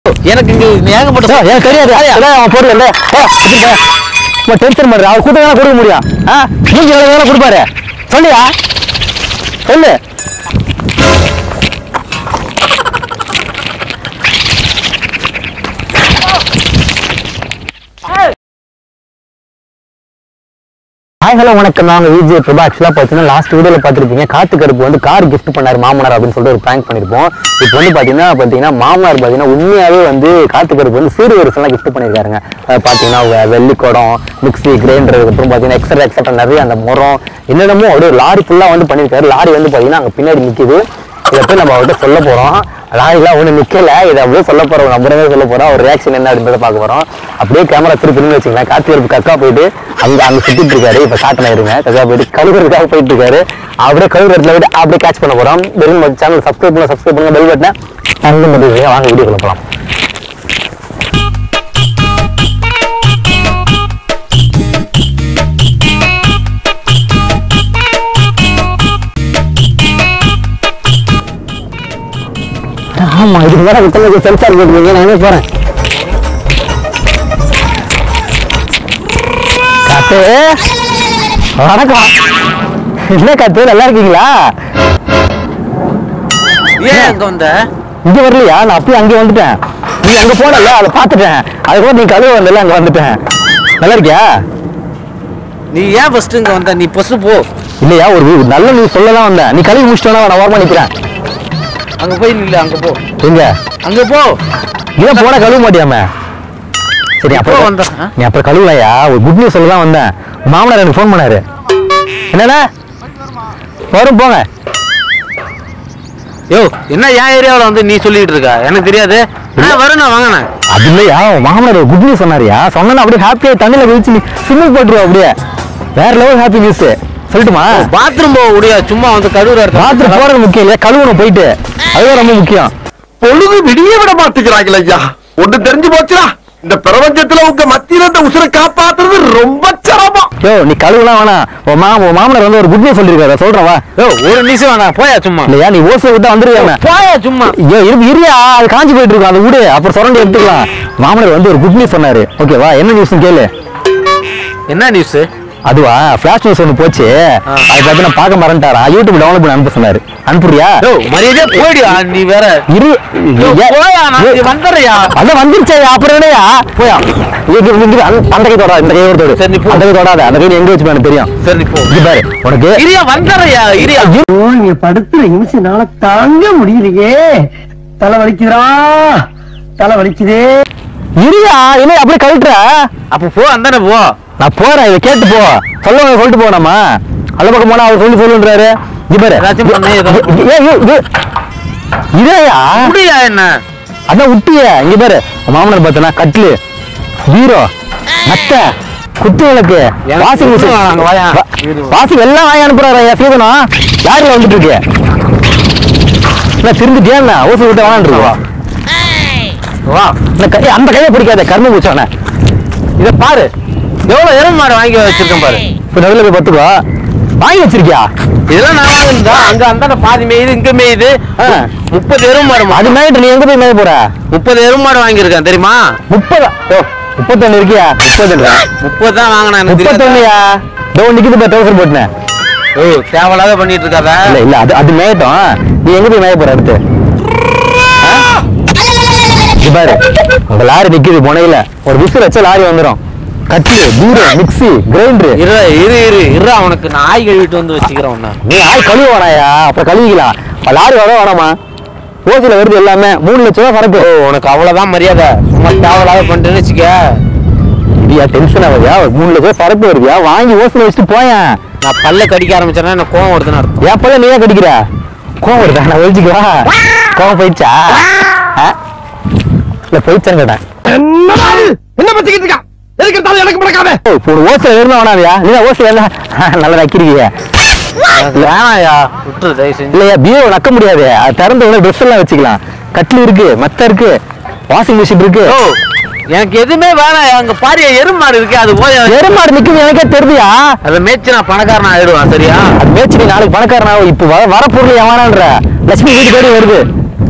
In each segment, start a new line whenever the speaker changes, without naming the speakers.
எனக்கு இங்க ஏகப்பட்ட
ஏய், எனக்கு தெரியாது அதான் அவன் பொருள் இல்ல டென்ஷன் பண்ற அவர் கூட்டம் கொடுக்க முடியும் ஆ நீங்க எவ்வளவு வேலை கொடுப்பாரு சொல்லியா சொல்லு ஹாய் ஹலோ வணக்கம் நாங்க விஜய் பிரபா ஆக்சுவலாக பார்த்தீங்கன்னா லாஸ்ட் வீடியோவில் பார்த்துருப்பீங்க காத்து கருப்பு வந்து கார் கிஃப்ட் பண்ணார் மாமனார் அப்படின்னு சொல்லிட்டு ஒரு ப்ராங்க் பண்ணியிருப்போம் இப்போ வந்து பார்த்தீங்கன்னா பார்த்தீங்கன்னா மாமனார் பார்த்தீங்கன்னா உண்மையாகவே வந்து காத்து கருப்பு வந்து சீர் வரிசெல்லாம் கிஃப்ட் பண்ணியிருக்காருங்க அஹ் பார்த்தீங்கன்னா வெ- வெள்ளி குடம் மிக்ஸி கிரைண்டர் அப்புறம் பார்த்தீங்கன்னா எக்ஸட்ரா எக்ஸட்ரா நிறைய அந்த முறம் என்னென்னமோ அப்படியே லாரி ஃபுல்லாக வந்து பண்ணியிருக்காரு லாரி வந்து பார்த்தீங்கன்னா அங்கே பின்னாடி நிற்கிது இதை போய் நம்ம அவர்கிட்ட சொல்ல போகிறோம் லாரிலாம் ஒன்றும் நிற்கல இதை அப்படியே சொல்ல போகிறோம் நம்பரவே சொல்ல போகிறோம் ஒரு ரியாக்ஷன் என்ன அப்படின்றத பார்க்க போகிறோம் அப்படியே கேமரா திருப்பி வச்சுக்கலாம் காத்து கருப்பு கக்கா போயிட்டு அங்கே அங்கே சுற்றிட்டு இருக்காரு இப்போ காட்டினா இருங்க கக்கா போயிட்டு கழுவுறதுக்காக போயிட்டு இருக்காரு அப்படியே கழுவுறதுல போயிட்டு அப்படியே கேட்ச் பண்ண போகிறோம் வெறும் சேனல் சப்ஸ்கிரைப் பண்ண சப்ஸ்கிரைப் பண்ணுங்க பெல் பட்டனை அங்கே முடியுங்க வாங்க வீடியோ போகலாம் ஆமா இதுக்கு வேற வித்தலுக்கு சென்சார் போட்டுருக்கீங்க நான் என்ன போறேன் காத்து வணக்கம் என்ன காத்து நல்லா இருக்கீங்களா
ஏன் அங்க வந்த
இங்க வரலையா நான் அப்பயும் அங்கே வந்துட்டேன் நீ அங்க போனல அதை பார்த்துட்டேன் அதுக்கப்புறம் நீ கழுவ வந்தல அங்க வந்துட்டேன் நல்லா இருக்கியா
நீ ஏன் ஃபர்ஸ்ட் இங்க வந்த நீ ஃபர்ஸ்ட் போ
இல்லையா ஒரு ஒரு நல்ல நீ சொல்லலாம் வந்தேன் நீ கழுவி முடிச்சிட்டோன்னா நான் ஓரமா நிக்கிறேன்
அங்க போய் நில்லு அங்க போ
எங்க
அங்க போ
இதான் போனா கழுவ மாட்டியாம சரி
எப்போ
அப்புறம்
வந்த? ஆ?
நீ அப்புறம் கழுவலையா ஒரு குட் நியூஸ் சொல்ல தான் வந்தேன் உன் மாமனார் எனக்கு ஃபோன் பண்ணாரு என்னண்ணா வரும் போங்க
யோ என்ன என் ஏரியாவுல வந்து நீ சொல்லிட்டு இருக்க எனக்கு தெரியாது நான் வரேன் நான் வாங்கினேன்
அது இல்லையா உன் மாமனார் ஒரு குட் நியூஸ் சொன்னாரியா சொன்னா அப்படியே ஹாப்பியா தண்ணியில கழிச்சு நீ ஸ்விம்மிங் போட்டுருவா அப்படியே வேற லெவல் ஹாப்பி நியூஸ் சொல்லட்டுமா
பாத்ரூம் போக முடியாது சும்மா வந்து கழுவுற
ராத்திரி போறது முக்கியம் இல்லையா கழுவணும் போயிட்டு அதுதான் ரொம்ப முக்கியம்
பொழுது விடிய விட மாட்டேங்கிறாங்களே ஐயா ஒண்ணு தெரிஞ்சு போச்சுடா இந்த பிரபஞ்சத்துல உங்க மத்தியில இந்த உசுரை காப்பாத்துறது ரொம்ப சிரமம்
யோ நீ கழுவுலாம் வேணாம் உன் மா உன் மாமனார் வந்து ஒரு குட் நியூஸ் சொல்லிருக்காரு சொல்றேன் வா
யோ ஒரு நிமிஷம் வேணாம் போயா சும்மா
இல்லையா நீ ஓசை விட்டா வந்துருவாங்க
போயா சும்மா
ஐயோ இரு இரியா அது காஞ்சி போயிட்டு இருக்கும் அதை விடு அப்புறம் சுரண்டி எடுத்துக்கலாம் மாமனார் வந்து ஒரு குட் நியூஸ் சொன்னாரு ஓகேவா என்ன நியூஸ் கேளு
என்ன நியூஸ்
அதுவா ஃபிளாஷ் நியூஸ் ஒன்று போச்சு அதை பத்தி நான் பார்க்க மறந்துட்டாரா யூடியூப் டவுன்லோட் பண்ணி அனுப்ப சொன்னாரு அனுப்புறியா
யோ மரியாதையா போயிடுயா நீ வேற
இரு
யோ,
ஏ-
போயா நான்
ஏ-
வந்துடுறியா
அதான் வந்துருச்சே அப்புறம் என்னயா போயா இங்க இங்க இங்க அந்த அந்த கை தொடாத இந்த கை ஒரு தொடு
சரி, நீ போ.
அந்த கை தொடாத அந்த கை நீ எங்க வச்சு எனக்கு தெரியும்
சரி நீ போ
இங்க பாரு உனக்கு
இரியா வந்துடுறியா இரியா
நீங்க படுத்துற நிமிஷம்னால தாங்க முடியலையே தலை வலிக்குதுடா தலை வலிக்குதே
இரியா என்ன அப்படியே கழட்டுற
அப்ப போ அந்தானே போ
நான் போறேன் இதை கேட்டு போ சொல்ல சொல்லிட்டு போ நம்ம அல்ல பக்கம் போனா அவர் சொல்லி சொல்லுன்றாரு இது பாரு
ஏதாச்சும் பண்ணு, ஏதோ-
இது- ஏய், ஏய், இது இதேயா
முடியா என்ன
அதான் விட்டிய இங்க பாரு உன் மாமனார் பார்த்தனா கட்லு பீரோ மத்த குத்து விளக்கு
எனக்கு
வாஷிங்
குத்து
மிஷின்
வாங்க, வாயா.
வாஷிங் எல்லாம் வாங்கி அனுப்புறாரு ஐயா சீதனம் யாருல வந்துட்டு இருக்கு என்ன திரும்பிட்டியா என்ன ஓசி விட்டு வாங்கிட்டு
வா
இந்த கை அந்த கையை பிடிக்காத கர்ம பூச்சானே
இத பாரு எவ்வளவு எருமை மாடு வாங்கி வச்சிருக்கேன் பாரு
இப்ப நடுவில் போய் பத்துக்கோ வாங்கி வச்சிருக்கியா
இதெல்லாம் நான் வாங்கினதா அங்க அந்த பாதி மேயுது இங்க மேயுது
ஆ.
முப்பது எருமை மாடு
அது மேயிட்டு நீ எங்க போய் மேய போற
முப்பது எருமை மாடு வாங்கியிருக்கேன் தெரியுமா
முப்பது ஓ முப்பத்தொன்னு இருக்கியா முப்பத்தொன்னு
முப்பது தான் வாங்கினேன் எனக்கு தெரியாது.
முப்பத்தொன்னுயா இதோ நிக்குது பாரு டவுசர் போட்டுனேன்
ஓ தேவையில்லாத பண்ணிட்டு இருக்காத
இல்ல இல்ல அது அது மேயட்டும் நீ எங்க போய் மேய போற அடுத்து ஆ? இங்க பாரு உங்க லாரி நிக்குது முனையில ஒரு விசில் வச்சா லாரி வந்துரும் கட்லு பீரோ மிக்ஸி கிரைண்டர்
இரு இரு இரு இரு அவனுக்கு நான் ஆய் கழுவிட்டு வந்து வச்சுக்கிறேன் உன்னை
நீ ஆய் கழுவ வேணாயா அப்புறம் கழுவிக்கலாம் இப்ப லாரி வர வேணாமா ஓசில வருது எல்லாமே மூணு லட்சம் ரூபா சரக்கு
ஓ உனக்கு அவ்வளவுதான் மரியாதை சும்மா தேவையில்லாத பண்ணிட்டுன்னு வச்சுக்க
ஐயா டென்ஷன் ஆகுதியா ஒரு மூணு லட்சம் ரூபா சரக்கு வருதியா வாங்கி ஓசில வச்சுட்டு போயேன்
நான் பல்ல கடிக்க ஆரம்பிச்சேன்னா எனக்கு கோவம் வருதுன்னு அர்த்தம்
என் பையன் நீயே கடிக்கிற கோவம் வருதா நான் ஒழிச்சுக்கவா கோவம் போயிடுச்சா ஆ? இல்ல போயிடுச்சான்னு கேட்டேன்
என்னடா இது? என்ன பத்திக்கிட்டு இருக்கான் எதுக்கு எடுத்தாலும் எனக்கு முடக்காம
ஏய், இப்போ ஒரு ஓசை இருந்தா வேணாதியா நீ ஓசை இருந்தா நல்லா நக்கிறீங்க
வேணாயா விட்டுரு தயவு செஞ்சு
இல்லையா பீரோ நக்க முடியாது அது திறந்த உடனே ட்ரெஸ் எல்லாம் வச்சுக்கலாம் கட்டில் இருக்கு மத்த இருக்கு வாஷிங் மிஷின் இருக்கு
ஓ எனக்கு எதுவுமே வேணாம் அங்க பாரு எருமை மாடு இருக்கு அது போய்
எருமாடு நிக்குது எனக்கே தெரியுயா
அதை மேய்ச்சி நான் பணக்காரன் ஆயிடுவான் சரியா
அது மேய்ச்சி நீ நாளைக்கு பணக்காரன் ஆகும் இப்போ வர வர பொருள் எவனான்ற லட்சுமி வீட்டு தேடி வருது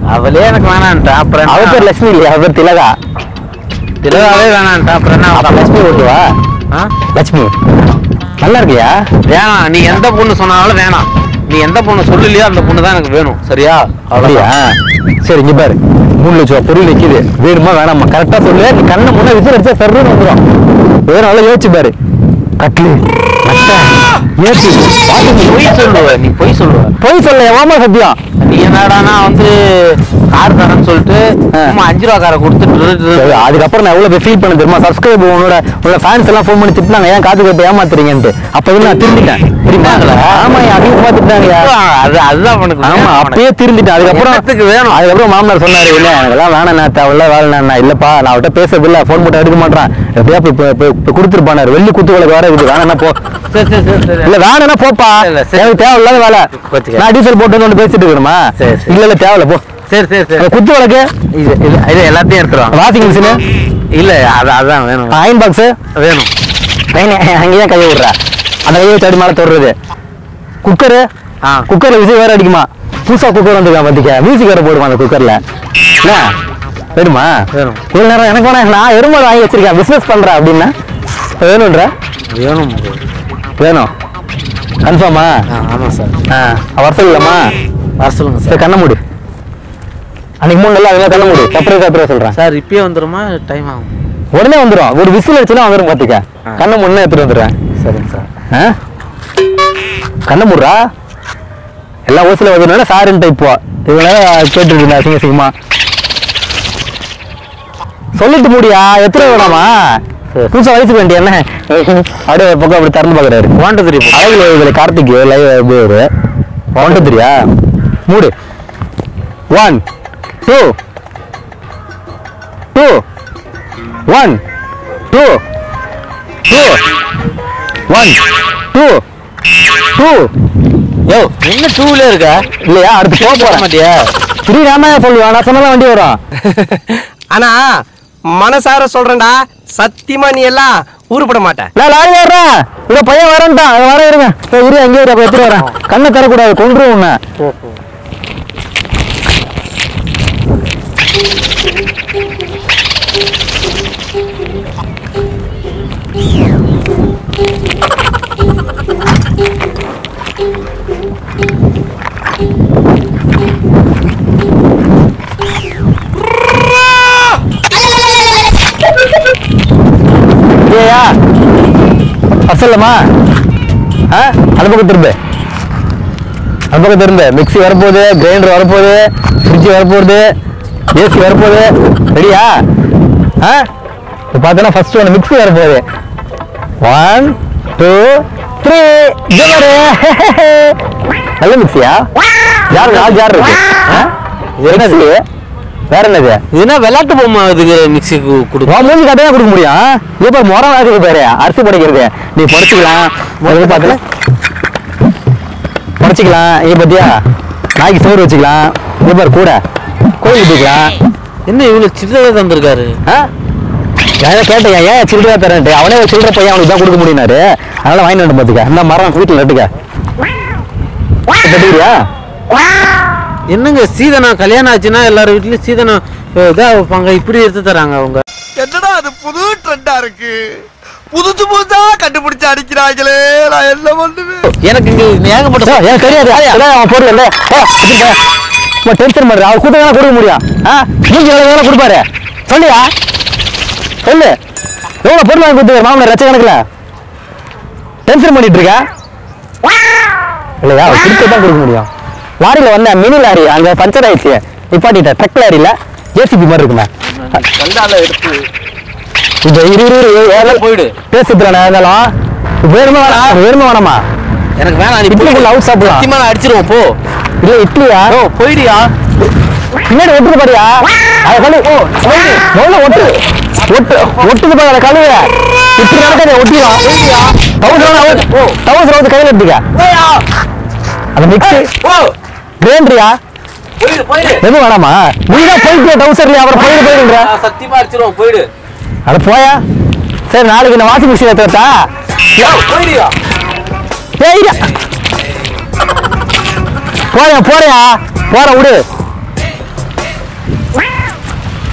அவளே எனக்கு வேணான்ட்டா அப்புறம்
அவ
என்ன?
பேர் லட்சுமி இல்லையா அவ பேர் திலகா
திலகாவே வேணான்ட்டா அப்புறம் என்ன
அப்ப லட்சுமி ஓட்டுவா
ஆ?
லட்சுமி நல்லா இருக்கியா
வேணாம் நீ எந்த பொண்ணு சொன்னாலும் வேணாம் நீ எந்த பொண்ணு சொல்லலையோ அந்த பொண்ணு தான் எனக்கு வேணும் சரியா
அப்படியா சரி இங்க பாரு மூணு லட்சம் ரூபா பொருள் வைக்குது வேணுமா வேணாமா கரெக்டா சொல்லு நீ கண்ணை முன்ன விசில் அடிச்சா சர்வன்னு வந்துடும் வேற நல்லா யோசிச்சு பாரு கட்லு மட்டை ஏசி
நீ பொய் சொல்லுவ நீ பொய் சொல்லுவ
பொய் சொல்ல எவாமா சத்தியம்
நீ என்னடானா வந்து கார் தரேன்னு சொல்லிட்டு
ஆ.
சும்மா அஞ்சு ரூபா காரை கொடுத்துட்டு
சரி, அதுக்கப்புறம் நான் எவ்வளவு ஃபீல் பண்ண தெரியுமா சப்ஸ்கிரைப் உன்னோட உன்னோட ஃபேன்ஸ் எல்லாம் ஃபோன் பண்ணி திட்டினாங்க ஏன் காத்து கப்ப ஏமாத்துறீங்கன்ட்டு அப்ப நான் திருந்திட்டேன் தெரியுமா ஆமா அதிகமா திட்டினாங்க
அது அதுதான் உனக்கு
ஆமா
வேணும்
அப்பயே திருந்திட்டேன் அதுக்கப்புறம்
என்னத்துக்கு வேணும்?
அதுக்கப்புறம் மாமனார் சொன்னாரு இல்ல எனக்கெல்லாம் வேணாம் நான் தேவையில்ல வேலை நான் இல்லப்பா நான் அவர்கிட்ட பேசுறது இல்ல ஃபோன் போட்டு எடுக்க மாட்டேன் எப்படியா இப்ப இப்ப இப்ப கொடுத்துருப்பானாரு வெள்ளி குத்து விளக்கு வேற இருக்குது வேணா போ
சரி சரி சரி சரி
இல்ல வேணா போப்பா
இல்ல, சரி.
எனக்கு தேவையில்லாத வேலை
கோச்சுக்க.
நான் டீசல் போட்டு வந்து ஒண்ணு பேசிட்டு இருக்கணுமா
சரி, சரி.
இல்ல இல்ல தேவையில்ல போ
சரி சரி சரி
அந்த குத்து விளக்கு
இது இது இது எல்லாத்தையும் எடுத்துருவாங்க
வாஷிங் மிஷினு
இல்ல அது அதான் வேணும்
அயன் பாக்ஸ்
வேணும்
அங்கேயே கையை விடுற அந்த கையை வச்சு அடி மேலே தொடுறது குக்கரு
ஆ
குக்கர்ல விசில் வேற அடிக்குமா புதுசா குக்கர் வந்துருக்கான் பாத்திக்க மியூசிக் வேற போடுமா அந்த குக்கர்ல என்ன வேணுமா
வேணும்.
இவ்வளவு நேரம் எனக்கு வேணாம் நான் எருமாடு வாங்கி வச்சிருக்கேன் பிசினஸ் பண்றேன் அப்படின்னா வேணும்ன்ற
வேணும்
வேணும் கன்ஃபார்மா
ஆ ஆமாம் சார்
ஆ வர சொல்லலாமா
வர சொல்லுங்க
சரி
சார்
கண்ணை மூடு அன்னைக்கு மூணு நல்லா கண்ணை மூடு சர்ப்ரைஸ் சர்ப்ரைஸ் சொல்றேன்
சார் இப்பயே வந்துருமா டைம் ஆகும்
உடனே வந்துரும் ஒரு விசில் அடிச்சுன்னா வந்துரும் பாத்துக்க
ஆ.
கண்ணை முன்னே எடுத்துட்டு வந்துடுறேன்
சரிங்க சார்
ஆ? கண்ணை மூடுறா எல்லாம் ஓசில வந்துடுனா சாருன்ட்டு இப்போ இவங்க கேட்டுட்டு இருந்தா அசிங்க அசிங்கமா சொல்லிட்டு முடியா எத்தனை வேணாமா புதுசா வயசுக்கு வேண்டிய என்ன அப்படியே ஒரு பக்கம் அப்படி திறந்து பாக்குறாரு
வாண்டு தெரியும்
அழகுல இதுல கார்த்திக் லைவ் ஒரு ஒன்று தெரியா மூடு one two two one two two one two two
யோ என்ன டூல இருக்க
இல்லையா அடுத்து போக
போக
போறேன்
மாட்டியா
திடீர் நாம சொல்லுவேன் நான் சொன்னதான் வண்டி வரும்
ஆனா மனசார சொல்றேன்டா சத்தியமா நீ எல்லாம் உருப்பட மாட்ட
நான் லாரி வர்றேன் இதோ பையன் வரேன்ட்டான் அவன் வர இருங்க இதோ இரு அங்கேயே இரு, அப்ப எடுத்துட்டு வரேன் கண்ணை தரக்கூடாது கொன்றும் உன்னை ஏயா அசல்லமா ஆ அந்த பக்கம் திரும்ப அந்த பக்கம் திரும்ப மிக்ஸி வரப்போகுது கிரைண்டர் வரப்போகுது ஃப்ரிட்ஜ் வரப்போகுது ஏசி வரப்போகுது ரெடியா ஆ இப்போ பார்த்தோன்னா ஃபர்ஸ்ட் ஒன்று மிக்ஸி வரப்போகுது ஒன் டூ த்ரீ ஜோரு நல்ல மிக்ஸியா ஜார் நாலு ஜார் இருக்கு ஆ? மிக்ஸி வேற என்னது
இது என்ன விளையாட்டு பொம்மை இதுக்கு மிக்ஸி கொடுக்கும்
உன் மூஞ்சி கட்டையா கொடுக்க முடியும் இப்ப முறம் வாக்குது பாரு அரிசி படைக்கிறது நீ படைச்சிக்கலாம் முதல்ல பார்த்துல படைச்சிக்கலாம் இங்க பாத்தியா நாய்க்கு சோறு வச்சுக்கலாம் இங்க பாரு கூட கோயிலுக்கு போய்க்கலாம்
என்ன இவ்வளவு சில்லறை தந்திருக்காரு
ஆ? நான் கேட்டேன் ஏன் சில்லறையா தரேன்ட்டு அவனே ஒரு சில்லறை பையன் அவனுக்கு தான் கொடுக்க முடியினாரு அதனால வாங்கிட்டு வந்து பாத்துக்க இந்த மரம் வீட்டுல நட்டுக்க கட்டுக்கிறியா
என்னங்க சீதனம் கல்யாணம் ஆச்சுன்னா எல்லார் வீட்லயும் சீதனம் அஹ், இதா வைப்பாங்க இப்படி எடுத்து தராங்க அவங்க
என்னடா அது புது ட்ரெண்டா இருக்கு புதுசு புதுசா கண்டுபிடிச்சு அடிக்கிறாங்களே நான் என்ன பண்ணுவேன்
எனக்கு இங்க ஏகப்பட்ட
ஏய், எனக்கு தெரியாது அதான் அவன் பொருள் இல்லை டென்ஷன் பண்ற அவர் கூட்ட வேணா கொடுக்க முடியும் ஆ மூஞ்சி எவ்வளவு வேணா கொடுப்பாரு சொல்லியா சொல்லு எவ்வளவு பொருள் வாங்கி கொடுத்து மாமனார் லட்ச கணக்குல டென்ஷன் பண்ணிட்டு இருக்க இல்லையா அவர் கொடுத்து தான் கொடுக்க முடியும் லாரியில வந்த மினி லாரி அங்க பஞ்சர் ஆயிடுச்சு நிப்பாட்டிட்ட ட்ரக் லாரியில ஜேசிபி மாதிரி இருக்குமே
கண்டால எடுத்து
இந்த இரு இரு இரு ஏழை
போயிடு
பேசிட்டு நான் இருந்தாலும் வேணுமா வேணாம் வேணுமா வேணாமா
எனக்கு வேணாம் நீ
இட்லிக்குள்ள அவுட் சாப்பிடலாம்
சத்தியமா நான் அடிச்சிருவோம் போ
இல்ல இட்லியா
ஓ போயிடியா
பின்னாடி ஒட்டுது பாரியா அதை கழு ஓ முதல்ல ஒட்டு ஒட்டு ஒட்டுது பாரு அதை கழுவு இப்படி நடக்காத ஒட்டிடும் தௌசண்ட் தௌசண்ட் வந்து கையில் எடுத்துக்க அந்த மிக்ஸி கிரைண்டரியா
போயிடு போயிடு
எதுவும் வேணாமா நீ தான் போயிட்டு டவுசர்லயா அப்புறம் போயிடு போயிடுன்ற
நான் சத்தியமா அடிச்சிருவோம் போயிடு
அட போயா சரி நாளைக்கு இந்த வாஷிங் மிஷின் எடுத்து வரட்டா
போயிடியா
ஏய்யா போறியா போறியா போற விடு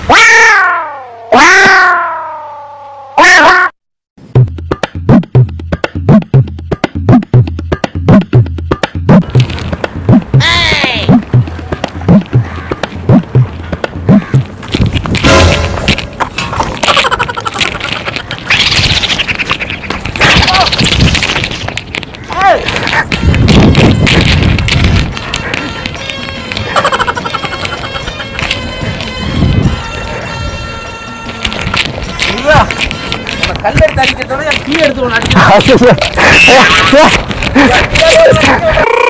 கல்லெடுத்து அடிக்கிறதோட கீ எடுத்து ஒன்று அடிக்க
ஐயோ.